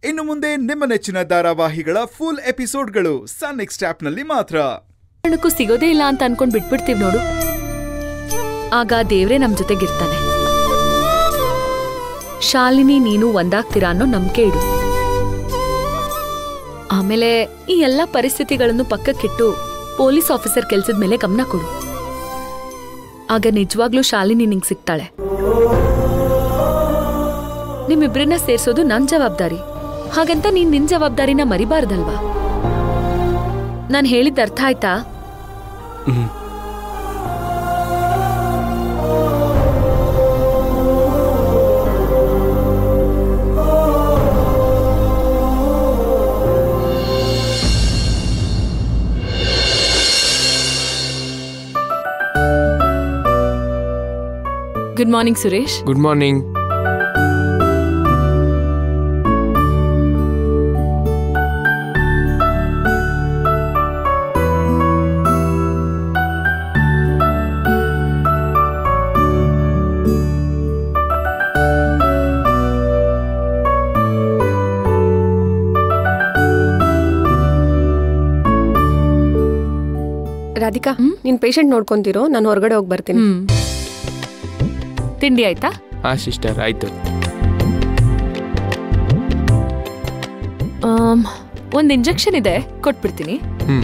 ಇನ್ನು ಮುಂದೆ ನಿಮ್ಮ ನೆಚ್ಚಿನ ಧಾರಾವಾಹಿಗಳ ಫುಲ್ ಎಪಿಸೋಡ್ಗಳು ಸನ್ ನೆಕ್ಸ್ಟ್ ಆಪ್ನಲ್ಲಿ ಮಾತ್ರ ಕಾರಣಕ್ಕೂ ಸಿಗೋದೇ ಇಲ್ಲ ಅಂತ ಅನ್ಕೊಂಡ್ ಬಿಟ್ಬಿಡ್ತೀವಿ ನೋಡು ಆಗ ದೇವ್ರೇ ನಮ್ ಜೊತೆಗಿರ್ತಾನೆ ಶಾಲಿನಿ ನೀನು ಒಂದಾಗ್ತೀರಾ ಅನ್ನೋ ನಂಬಿಕೆ ಇಡು ಆಮೇಲೆ ಈ ಎಲ್ಲಾ ಪರಿಸ್ಥಿತಿಗಳನ್ನು ಪಕ್ಕಕ್ಕಿಟ್ಟು ಪೊಲೀಸ್ ಆಫೀಸರ್ ಕೆಲ್ಸದ ಮೇಲೆ ಗಮನ ಕೊಡು ಆಗ ನಿಜವಾಗ್ಲೂ ಶಾಲಿನಿ ನಿಂಗ್ ಸಿಗ್ತಾಳೆ ನಿಮ್ಮಿಬ್ರನ್ನ ಸೇರ್ಸೋದು ನನ್ ಜವಾಬ್ದಾರಿ ಹಾಗಂತ ನೀನ್ ನಿನ್ ಜವಾಬ್ದಾರಿನ ಮರಿಬಾರ್ದಲ್ವಾ ನಾನ್ ಹೇಳಿದ್ದ ಅರ್ಥ ಆಯ್ತಾ good morning Suresh good morning Radhika ನಿನ್ ಪೇಷಂಟ್ ನೋಡ್ಕೊಂತಿರೋ ನಾನು ಹೊರಗಡೆ ಹೋಗಿ ಬರ್ತೀನಿ ಹ್ಮ್ ತಿಂಡಿ ಆಯ್ತಾ ಹಾ ಸಿಸ್ಟರ್ ಆಯ್ತು ಆಮ್, ಒಂದ್ ಇಂಜೆಕ್ಷನ್ ಇದೆ ಕೊಟ್ಬಿಡ್ತೀನಿ ಹ್ಮ್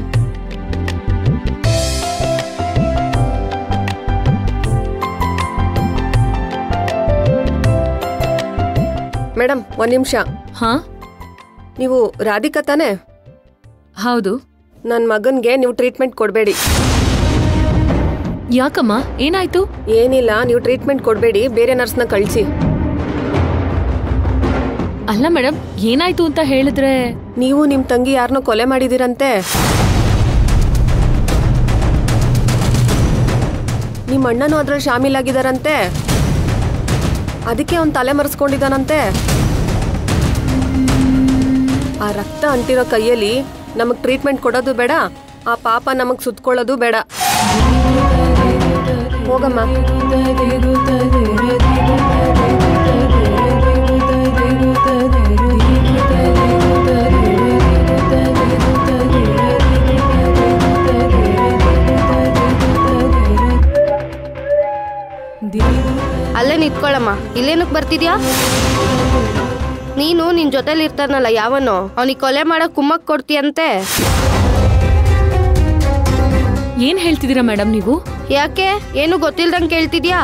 ಮೇಡಮ್ ಒಂದ್ ನಿಮಿಷ ಹಾ ನೀವು ರಾಧಿಕಾ ತಾನೇ ಹೌದು ನನ್ನ ಮಗನ್ಗೆ ನೀವು ಟ್ರೀಟ್ಮೆಂಟ್ ಕೊಡಬೇಡಿ ಯಾಕಮ್ಮ ಏನಾಯ್ತು ಏನಿಲ್ಲ ನೀವು ಟ್ರೀಟ್ಮೆಂಟ್ ಕೊಡಬೇಡಿ ಬೇರೆ ನರ್ಸ್ನ ಕಳಿಸಿ ಅಲ್ಲ ಮೇಡಮ್ ಏನಾಯ್ತು ಅಂತ ಹೇಳಿದ್ರೆ ನೀವು ನಿಮ್ ತಂಗಿ ಯಾರನ್ನೋ ಕೊಲೆ ಮಾಡಿದಿರಂತೆ ನಿಮ್ಮ ಅಣ್ಣನೂ ಅದ್ರಲ್ಲಿ ಶಾಮೀಲಾಗಿದಾರಂತೆ ಅದಕ್ಕೆ ಅವ್ನು ತಲೆ ಮರೆಸ್ಕೊಂಡಿದ್ದಾನಂತೆ ಆ ರಕ್ತ ಅಂಟಿರೋ ಕೈಯಲ್ಲಿ ನಮಗ್ ಟ್ರೀಟ್ಮೆಂಟ್ ಕೊಡೋದು ಬೇಡ ಆ ಪಾಪ ನಮಗ್ ಸುತ್ಕೊಳ್ಳೋದು ಬೇಡ ಹೋಗಮ್ಮ ಅಲ್ಲೇ ನಿಂತ್ಕೊಳ್ಳಮ್ಮ ಇಲ್ಲೇನಕ್ ಬರ್ತಿದ್ಯಾ ನೀನು ನಿನ್ ಜೊತೆಲಿ ಇರ್ತಾನಲ್ಲ ಯಾವನು ಅವನಿಗೆ ಕೊಲೆ ಮಾಡಕ್ ಕುಮ್ಮಕ್ ಕೊಡ್ತೀಯಂತೆ ಏನ್ ಹೇಳ್ತಿದ್ದೀರಾ ಮೇಡಮ್ ನೀವು ಯಾಕೆ ಏನು ಗೊತ್ತಿಲ್ದಂಗೆ ಕೇಳ್ತಿದ್ಯಾ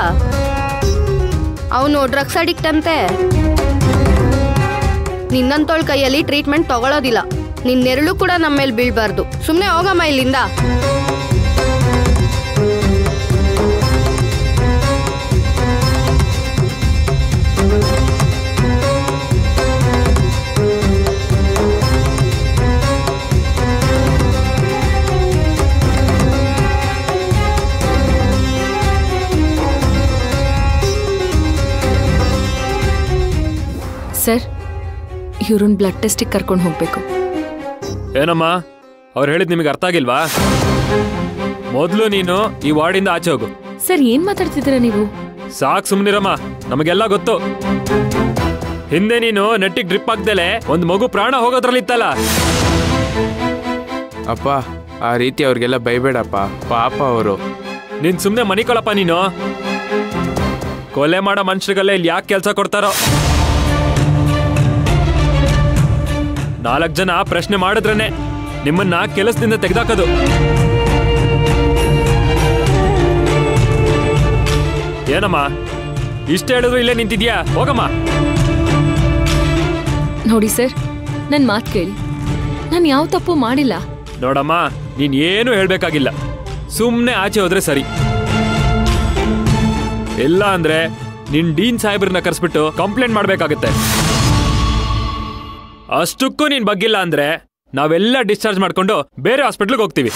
ಅವನು ಡ್ರಗ್ಸ್ ಅಡಿಕ್ಟ್ ಅಂತೆ ನಿನ್ನಂತೋಳ್ ಕೈಯಲ್ಲಿ ಟ್ರೀಟ್ಮೆಂಟ್ ತಗೊಳ್ಳೋದಿಲ್ಲ ನಿನ್ ನೆರಳು ಕೂಡ ನಮ್ಮ ಮೇಲೆ ಬೀಳ್ಬಾರ್ದು ಸುಮ್ಮನೆ ಹೋಗಮ್ಮ ಇಲ್ಲಿಂದ ಸರ್ ಇವ್ರನ್ನ ಬ್ಲಡ್ ಟೆಸ್ಟಿಗೆ ಕರ್ಕೊಂಡು ಹೋಗ್ಬೇಕು ಏನಮ್ಮ ಅವ್ರು ಹೇಳಿದ್ ನಿಮಗೆ ಅರ್ಥ ಆಗಿಲ್ವಾ ಮೊದಲು ನೀನು ಈ ವಾರ್ಡಿಂದ ಆಚೆ ಹೋಗು ಸರ್ ಏನ್ ಮಾತಾಡ್ತಿದ್ದೀರಾ ನೀವು ಸಾಕ್ ಸುಮ್ನಿರಮ್ಮ ನಮಗೆಲ್ಲ ಗೊತ್ತು ಹಿಂದೆ ನೀನು ನೆಟ್ಟಿಗೆ ಡ್ರಿಪ್ ಹಾಕ್ದಲೆ ಒಂದ್ ಮಗು ಪ್ರಾಣ ಹೋಗೋದ್ರಲ್ಲಿ ಇತ್ತಲ್ಲ ಅಪ್ಪ ಆ ರೀತಿ ಅವ್ರಿಗೆಲ್ಲ ಬೈಬೇಡಪ್ಪ ಪಾಪ ಅವರು ನೀನ್ ಸುಮ್ನೆ ಮನಿಕೊಳಪ್ಪ ನೀನು ಕೊಲೆ ಮಾಡೋ ಮನುಷ್ಯರಿಗೆಲ್ಲ ಇಲ್ಲಿ ಯಾಕೆ ಕೆಲಸ ಕೊಡ್ತಾರೋ ನಾಲ್ಕು ಜನ ಪ್ರಶ್ನೆ ಮಾಡಿದ್ರೇನೆ ನಿಮ್ಮನ್ನ ಕೆಲಸದಿಂದ ತೆಗೆದಾಕೋದು ಏನಮ್ಮ ಇಷ್ಟ ಹೇಳಿದ್ರು ಇಲ್ಲೇ ನಿಂತಿದ್ಯಾ ಹೋಗಮ್ಮ ನೋಡಿ ಸರ್ ನನ್ ಮಾತ್ ಕೇಳಿ ನಾನು ಯಾವ ತಪ್ಪು ಮಾಡಿಲ್ಲ ನೋಡಮ್ಮ ನೀನ್ ಏನು ಹೇಳ್ಬೇಕಾಗಿಲ್ಲ ಸುಮ್ನೆ ಆಚೆ ಹೋದ್ರೆ ಸರಿ ಇಲ್ಲ ಅಂದ್ರೆ ನಿನ್ ಡೀನ್ ಸಾಹೇಬ್ರನ್ನ ಕರೆಸ್ಬಿಟ್ಟು ಕಂಪ್ಲೇಂಟ್ ಮಾಡ್ಬೇಕಾಗತ್ತೆ ಅಷ್ಟಕ್ಕೂ ನೀನ್ ಬಗ್ಗಿಲ್ಲ ಅಂದ್ರೆ ನಾವೆಲ್ಲ ಡಿಸ್ಚಾರ್ಜ್ ಮಾಡ್ಕೊಂಡು ಬೇರೆ ಹಾಸ್ಪಿಟ್ಲಿಗೆ ಹೋಗ್ತೀವಿ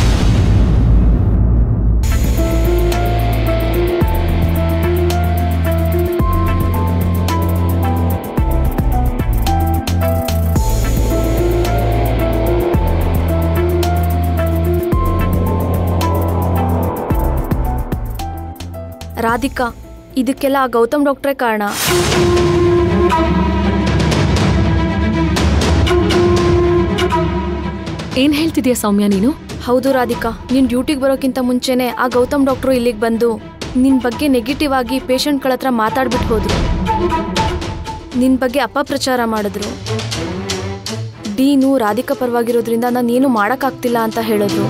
ರಾಧಿಕಾ ಇದಕ್ಕೆಲ್ಲ ಆ ಗೌತಮ್ ಡಾಕ್ಟ್ರೇ ಕಾರಣ ಏನ್ ಹೇಳ್ತಿದ್ಯಾ ಸೌಮ್ಯ ನೀನು ಹೌದು ರಾಧಿಕಾ ನೀನ್ ಡ್ಯೂಟಿಗೆ ಬರೋಕ್ಕಿಂತ ಮುಂಚೆನೆ ಆ ಗೌತಮ್ ಡಾಕ್ಟ್ರು ಇಲ್ಲಿಗೆ ಬಂದು ನಿನ್ ಬಗ್ಗೆ ನೆಗೆಟಿವ್ ಆಗಿ ಪೇಷಂಟ್ಗಳ ಹತ್ರ ಮಾತಾಡ್ಬಿಟ್ಟು ಹೋದ್ರು ನಿನ್ ಬಗ್ಗೆ ಅಪಪ್ರಚಾರ ಮಾಡಿದ್ರು ಡೀನು ರಾಧಿಕಾ ಪರವಾಗಿರೋದ್ರಿಂದ ನಾನು ಏನು ಮಾಡೋಕ್ಕಾಗ್ತಿಲ್ಲ ಅಂತ ಹೇಳಿದ್ರು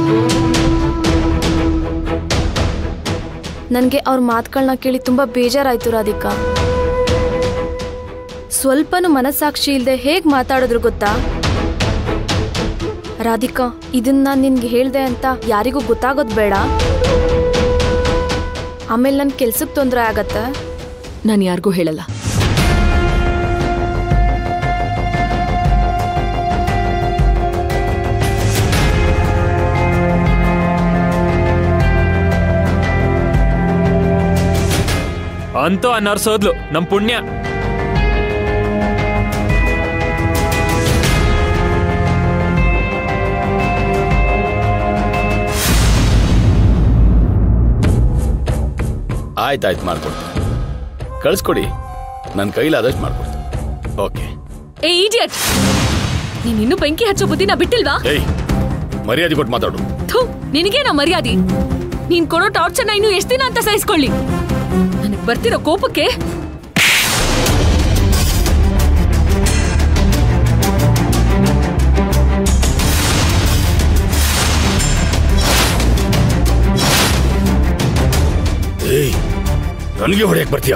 ನನಗೆ ಅವ್ರ ಮಾತುಗಳನ್ನ ಕೇಳಿ ತುಂಬ ಬೇಜಾರಾಯ್ತು ರಾಧಿಕಾ ಸ್ವಲ್ಪನೂ ಮನಸ್ಸಾಕ್ಷಿ ಇಲ್ಲದೆ ಹೇಗೆ ಮಾತಾಡಿದ್ರು ಗೊತ್ತಾ ರಾಧಿಕಾ ಇದನ್ನ ನಾನು ನಿನ್ಗೆ ಹೇಳ್ದೆ ಅಂತ ಯಾರಿಗೂ ಗೊತ್ತಾಗೋದು ಬೇಡ ಆಮೇಲೆ ನನ್ನ ಕೆಲ್ಸಕ್ಕೆ ತೊಂದರೆ ಆಗತ್ತೆ ನಾನು ಯಾರಿಗೂ ಹೇಳಲ್ಲ ಅಂತೂ ಆ ನರ್ಸ್ ಹೋದ್ಲು ನಮ್ ಪುಣ್ಯ ಆಯ್ತಾಯ್ತು ಮಾಡ್ಕೊಡ್ತೀನಿ ಕಳಿಸ್ಕೊಡಿ ನನ್ನ ಕೈಲಾದಷ್ಟು ಮಾಡ್ಕೊಡ್ತೀನಿ ಓಕೆ ಏ ಇಡಿಯಟ್ ನೀನ್ ಇನ್ನೂ ಬೆಂಕಿ ಹಚ್ಚೋ ಬುದ್ಧಿನ ಬಿಟ್ಟಿಲ್ವಾ ಏಯ್ ಮರ್ಯಾದೆ ಕೊಟ್ಟು ಮಾತಾಡು ಥು ನಿನಗೇನ ಮರ್ಯಾದೆ ನೀನ್ ಕೊಡೋ ಟಾರ್ಚರ್ನ ಇನ್ನು ಎಷ್ಟ್ ದಿನ ಅಂತ ಸಹಿಸ್ಕೊಳ್ಳಿ ನನಗ್ ಬರ್ತಿರೋ ಕೋಪಕ್ಕೆ ಏಯ್ ನನಗೆ ಹೊಡೆಯಕ್ಕೆ ಬರ್ತೀಯಾ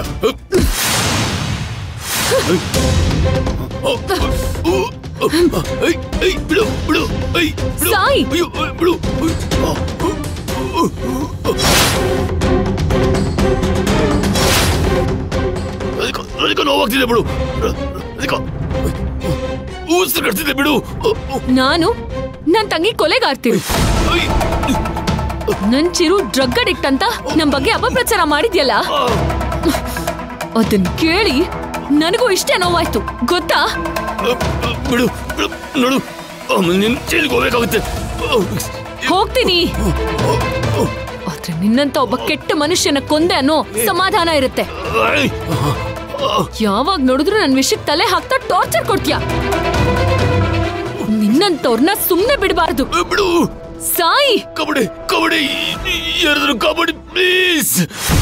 ಏಯ್, ಏಯ್, ಬಿಡು ಬಿಡು ಏಯ್, ಬಿಡು. ಸಾಯ್. ಅಯ್ಯೋ, ಬಿಡು ಅದಕ್ಕೆ ಅದಕ್ಕೆ ನೋವಾಗ್ತಿದೆ ಬಿಡು ಅದಕ್ಕೆ ಉಸಿರು ಕಟ್ತಿದೆ ಬಿಡು ನಾನು ನನ್ ತಂಗಿ ಕೊಲೆಗಾರ್ತೀನಿ ಏಯ್, ನನ್ ಚಿರು ಡ್ರಗ್ ಅಡಿಕ್ಟ್ ಅಂತ ನಮ್ ಬಗ್ಗೆ ಅಪಪ್ರಚಾರ ಮಾಡಿದ್ಯಲ್ಲ ಅದನ್ ಕೇಳಿ ನನಗೂ ಇಷ್ಟೇ ನೋವಾಯ್ತು ಗೊತ್ತಾ ಬಿಡು ಬಿಡು ನೋಡು ಆಮೇಲೆ ನಿನ್ನ ಜೈಲಿಗೆ ಹೋಗ್ಬೇಕಾಗುತ್ತೆ ಹೋಗ್ತೀನಿ ಆದ್ರೆ ನಿನ್ನಂತ ಒಬ್ಬ ಕೆಟ್ಟ ಮನುಷ್ಯನ ಕೊಂದೆ ಅನ್ನೋ ಸಮಾಧಾನ ಇರುತ್ತೆ ಏಯ್, ಯಾವಾಗ ನೋಡಿದ್ರು ನನ್ ವಿಷಯಕ್ಕೆ ತಲೆ ಹಾಕ್ತಾ ಟಾರ್ಚರ್ ಕೊಡ್ತೀಯ ನಿನ್ನಂತವ್ರನ್ನ ಸುಮ್ನೆ ಬಿಡಬಾರ್ದು ಬಿಡು ಸಾಯಿ ಕಬಡ್ಡಿ ಕಬಡ್ಡಿ ಯಾರಾದ್ರೂ ಕಬಡ್ಡಿ ಪ್ಲೀಸ್